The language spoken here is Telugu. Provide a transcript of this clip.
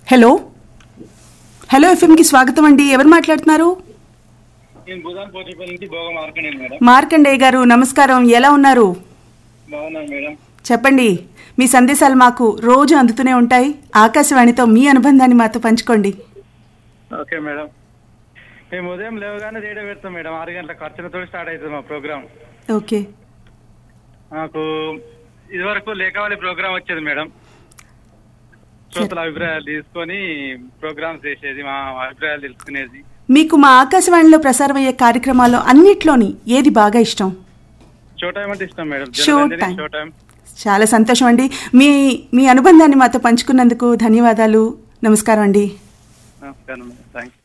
హలో హలో ఎఫ్ఎంకి స్వాగతం అండి ఎవరు మాట్లాడుతున్నారు నేను భూదాన్ పోటీపల్లి నుంచి భోగ మార్కండి మేడం మార్కండేయ గారు నమస్కారం ఎలా ఉన్నారు బాగున్నాను మేడం చెప్పండి మీ సందేశాలు మాకు రోజు అందుతూనే ఉంటాయి ఆకాశవాణితో మీ అనుబంధాన్ని మాతో పంచుకోండి ఓకే మేడం మేము ఉదయం లేవగానే రేడియో పెడతాం మేడం ఆరు గంటలకు అర్చనతో స్టార్ట్ అవుతుంది మా ప్రోగ్రామ్ ఓకే మాకు ఇదివరకు లేఖవాలి ప్రోగ్రామ్ వచ్చేది మేడం శ్రోతల అభిప్రాయాలు తీసుకొని ప్రోగ్రామ్స్ చేసేది మా అభిప్రాయాలు తెలుసుకునేది మీకు మా ఆకాశవాణిలో ప్రసారమయ్యే కార్యక్రమాల్లో అన్నిట్లోని ఏది బాగా ఇష్టం షో టైం అంటే ఇష్టం madam show Janaranjani time. Show time చాలా సంతోషం అండి మీ మీ అనుబంధాన్ని మాతో పంచుకున్నందుకు ధన్యవాదాలు నమస్కారం అండి నమస్కారం మేడం థ్యాంక్